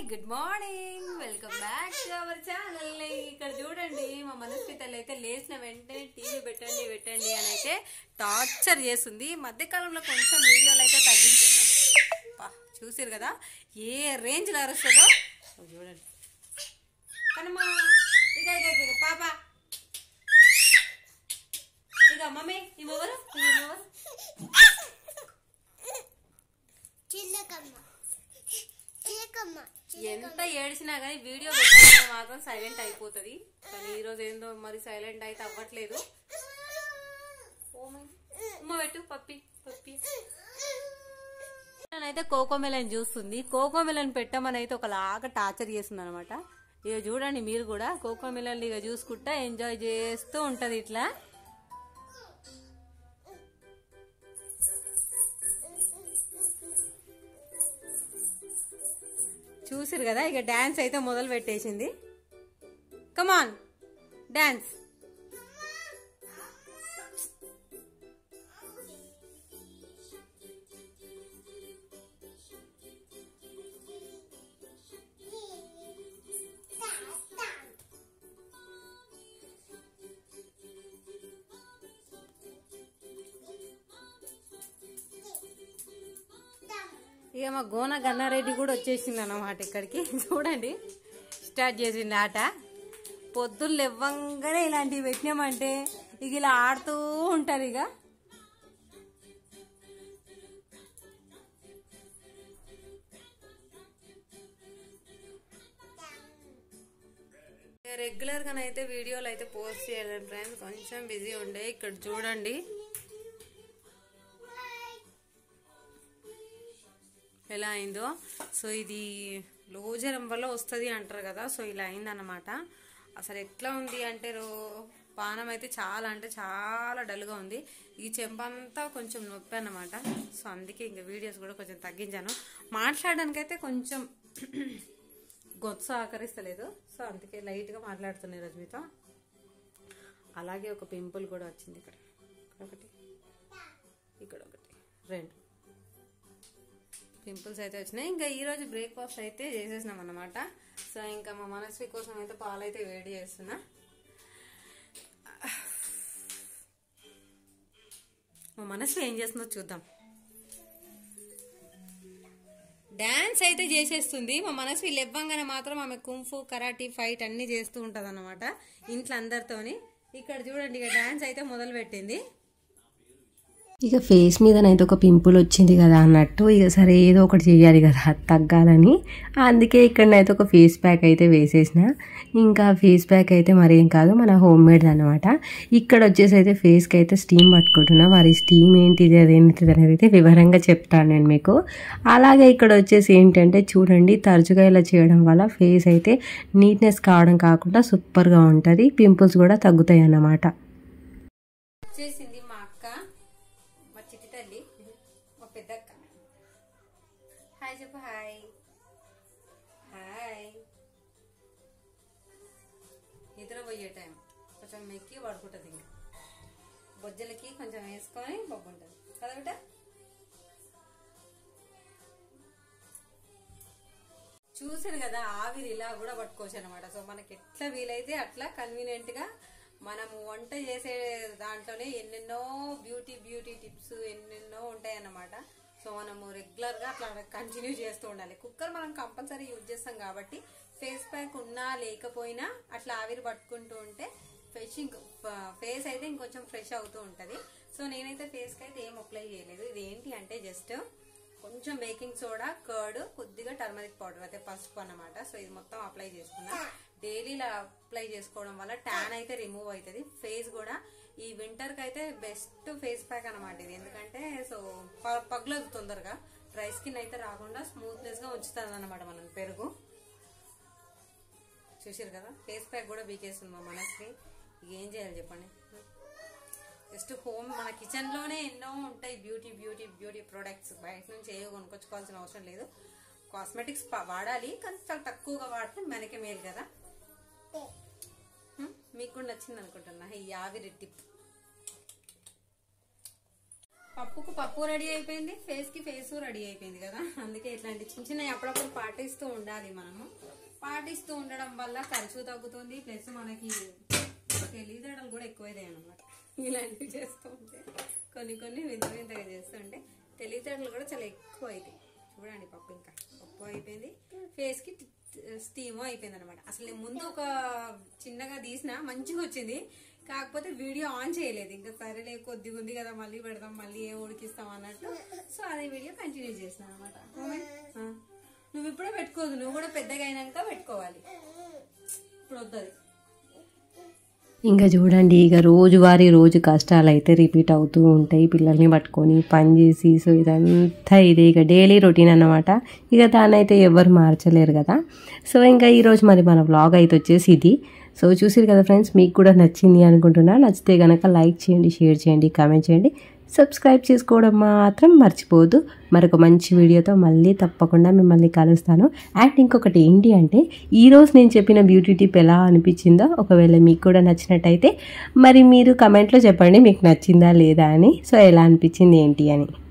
Good morning welcome back to our channel ఇక్కడ చూడండి మా మనస్పితలు అయితే లేచిన వెంటనే టీవీ పెట్టండి పెట్టండి అని అయితే టార్చర్ చేస్తుంది ఈ మధ్యకాలంలో కొంచెం వీడియోలు అయితే తగ్గించాను పా, చూసారు కదా ఏ రేంజ్ లో అరుస్తుందో ఓ చూడండి కనమ్మా ఇక ఇక ఇక, ఇక పాప ఇక మమ్మీ ఇవ్వరు ఇవ్వరు చిల్లకమ్మ చిల్లకమ్మ ఎంత ఏడిచినా కానీ వీడియో పెట్టిన మాత్రం సైలెంట్ అయిపోతుంది కానీ ఈ రోజు ఏందో మరి సైలెంట్ అయితే అవ్వట్లేదు ఓమై. ఉమ్మ పెట్టు పప్పి పప్పి అయితే కోకో మెలన్ చూస్తుంది కోకో మెలన్ పెట్టమని అయితే ఒకలాగా టార్చర్ చేస్తుంది అనమాట ఇక చూడండి మీరు కూడా కోకో మెలన్ ఇక చూసుకుంటా ఎంజాయ్ చేస్తూ ఉంటది ఇట్లా చూసిరు కదా ఇక డాన్స్ అయితే మొదలు పెట్టేసింది కమాన్ డాన్స్ ఇక మా గోన గన్నారెడ్డి కూడా వచ్చేసింది అన్నమాట ఇక్కడికి చూడండి స్టార్ట్ చేసింది ఆట పొద్దున్న ఇవ్వంగానే ఇలాంటివి పెట్టినామంటే ఇక ఇలా ఆడుతూ ఉంటారు ఇక రెగ్యులర్ గానైతే వీడియోలు అయితే పోస్ట్ చేయలేదు ఫ్రెండ్స్ కొంచెం బిజీ ఉండే ఇక్కడ చూడండి ఎలా అయిందో సో ఇది లోజరం వల్ల వస్తుంది అంటారు కదా సో ఇలా అయిందన్నమాట అసలు ఎట్లా ఉంది అంటే రో పానం అయితే చాలా అంటే చాలా డల్గా ఉంది ఈ చెంపంతా కొంచెం నొప్పి అన్నమాట సో అందుకే ఇంకా వీడియోస్ కూడా కొంచెం తగ్గించాను మాట్లాడడానికైతే కొంచెం గొంతు సహకరిస్తలేదు సో అందుకే లైట్గా మాట్లాడుతున్నాయి ఈరోజు మీతో అలాగే ఒక పింపుల్ కూడా వచ్చింది ఇక్కడ ఇక్కడ ఒకటి ఇక్కడ ఒకటి రెండు పింపుల్స్ అయితే వచ్చినాయి ఇంకా ఈ రోజు బ్రేక్ఫాస్ట్ అయితే చేసేసినాం అనమాట సో ఇంకా మా మనస్వి కోసం అయితే పాలు అయితే వేడి చేస్తున్నా మా మనస్వి ఏం చేస్తుందో చూద్దాం డాన్స్ అయితే చేసేస్తుంది మా మనసు ఇవ్వంగానే మాత్రం ఆమె కుంఫు కరాటీ ఫైట్ అన్ని చేస్తూ ఉంటది అనమాట ఇంట్లో అందరితోని ఇక్కడ చూడండి ఇక డాన్స్ అయితే మొదలు పెట్టింది ఇక ఫేస్ మీదనైతే ఒక పింపుల్ వచ్చింది కదా అన్నట్టు ఇక సరే ఏదో ఒకటి చేయాలి కదా అది తగ్గాలని అందుకే ఇక్కడనైతే ఒక ఫేస్ ప్యాక్ అయితే వేసేసిన ఇంకా ఫేస్ ప్యాక్ అయితే మరేం కాదు మన హోమ్ మేడ్ అనమాట ఇక్కడ వచ్చేసి అయితే ఫేస్కి అయితే స్టీమ్ పట్టుకుంటున్నా వారి స్టీమ్ ఏంటిది అదేంటిది అనేది అయితే వివరంగా చెప్తాను నేను మీకు అలాగే ఇక్కడ వచ్చేసి ఏంటంటే చూడండి తరచుగా ఇలా చేయడం వల్ల ఫేస్ అయితే నీట్నెస్ కావడం కాకుండా సూపర్గా ఉంటుంది పింపుల్స్ కూడా తగ్గుతాయి అన్నమాట వచ్చేసింది మా అక్క మా చిట్టి తల్లి మా పెద్దక్క హాయ్ చెప్పు హాయ్ హాయ్ నిద్ర పోయే టైం కొంచెం మెక్కి పడుకుంటుంది ఇంకా బొజ్జలకి కొంచెం వేసుకొని బొబ్బుంటుంది కదా బిడ్డ చూసారు కదా ఆవిరి ఇలా కూడా పట్టుకోవచ్చు అనమాట సో మనకి ఎట్లా వీలైతే అట్లా కన్వీనియంట్ గా మనం వంట చేసే దాంట్లోనే ఎన్నెన్నో బ్యూటీ బ్యూటీ టిప్స్ ఎన్నెన్నో ఉంటాయి అన్నమాట సో మనము రెగ్యులర్ గా అట్లా కంటిన్యూ చేస్తూ ఉండాలి కుక్కర్ మనం కంపల్సరీ యూజ్ చేస్తాం కాబట్టి ఫేస్ ప్యాక్ ఉన్నా లేకపోయినా అట్లా ఆవిరి పట్టుకుంటూ ఉంటే ఫేషింగ్ ఫేస్ అయితే ఇంకొంచెం ఫ్రెష్ అవుతూ ఉంటది సో నేనైతే ఫేస్ కి అయితే ఏం అప్లై చేయలేదు ఇది ఏంటి అంటే జస్ట్ కొంచెం బేకింగ్ సోడా కర్డ్ కొద్దిగా టర్మరిక్ పౌడర్ అయితే పసుపు అన్నమాట సో ఇది మొత్తం అప్లై చేసుకున్నా డైలీ ఇలా అప్లై చేసుకోవడం వల్ల ట్యాన్ అయితే రిమూవ్ అవుతుంది ఫేస్ కూడా ఈ వింటర్ కి అయితే బెస్ట్ ఫేస్ ప్యాక్ అనమాట ఇది ఎందుకంటే సో ప- పగులదు తొందరగా డ్రై స్కిన్ అయితే రాకుండా స్మూత్నెస్ గా ఉంచుతుంది అనమాట మనం పెరుగు చూసారు కదా ఫేస్ ప్యాక్ కూడా బీకేస్తుంది మా మనసుకి ఇక ఏం చేయాలి చెప్పండి జస్ట్ హోమ్ మన కిచెన్ లోనే ఎన్నో ఉంటాయి బ్యూటీ బ్యూటీ బ్యూటీ ప్రొడక్ట్స్ బయట నుంచి ఏ కొనుక్కొచ్చుకోవాల్సిన అవసరం లేదు కాస్మెటిక్స్ వాడాలి కానీ చాలా తక్కువగా వాడితే మనకే మేలు కదా హ్మ్? మీకు కూడా నచ్చింది అనుకుంటున్నా ఈ ఆవిరి టిప్ పప్పుకు పప్పు రెడీ అయిపోయింది ఫేస్ కి ఫేస్ రెడీ అయిపోయింది కదా అందుకే ఇట్లాంటి చిన్న చిన్న అప్పుడప్పుడు పాటిస్తూ ఉండాలి మనము పాటిస్తూ ఉండడం వల్ల ఖర్చు తగ్గుతుంది ప్లస్ మనకి తెలివితేటలు కూడా ఎక్కువైతాయి అనమాట ఇలాంటివి చేస్తూ ఉంటే కొన్ని కొన్ని వింత వింతగా చేస్తుంటే తెలివితేటలు కూడా చాలా ఎక్కువ అవుతాయి చూడండి పప్పు ఇంకా పప్పు అయిపోయింది ఫేస్ కి స్టీమ్ అయిపోయింది అనమాట అసలు నేను ముందు ఒక చిన్నగా తీసిన మంచిగా వచ్చింది కాకపోతే వీడియో ఆన్ చేయలేదు ఇంకా సరేలే కొద్దిగా ఉంది కదా మళ్ళీ పెడదాం మళ్ళీ ఏం ఉడికిస్తాం అన్నట్టు సో అదే వీడియో కంటిన్యూ చేసిన అనమాట నువ్వు ఇప్పుడే పెట్టుకోదు నువ్వు కూడా పెద్దగా అయినాక పెట్టుకోవాలి ఇప్పుడు వద్దది ఇంకా చూడండి ఇక రోజువారీ రోజు కష్టాలు అయితే రిపీట్ అవుతూ ఉంటాయి పిల్లల్ని పట్టుకొని పని చేసి సో ఇదంతా ఇదే ఇక డైలీ రొటీన్ అన్నమాట ఇక దాన్నైతే ఎవరు మార్చలేరు కదా సో ఇంకా ఈరోజు మరి మన వ్లాగ్ అయితే వచ్చేసి ఇది సో చూసారు కదా ఫ్రెండ్స్ మీకు కూడా నచ్చింది అనుకుంటున్నా నచ్చితే కనుక లైక్ చేయండి షేర్ చేయండి కామెంట్ చేయండి సబ్స్క్రైబ్ చేసుకోవడం మాత్రం మర్చిపోవద్దు మరొక మంచి వీడియోతో మళ్ళీ తప్పకుండా మిమ్మల్ని కలుస్తాను అండ్ ఇంకొకటి ఏంటి అంటే ఈరోజు నేను చెప్పిన బ్యూటీ టిప్ ఎలా అనిపించిందో ఒకవేళ మీకు కూడా నచ్చినట్టయితే మరి మీరు కమెంట్లో చెప్పండి మీకు నచ్చిందా లేదా అని సో ఎలా అనిపించింది ఏంటి అని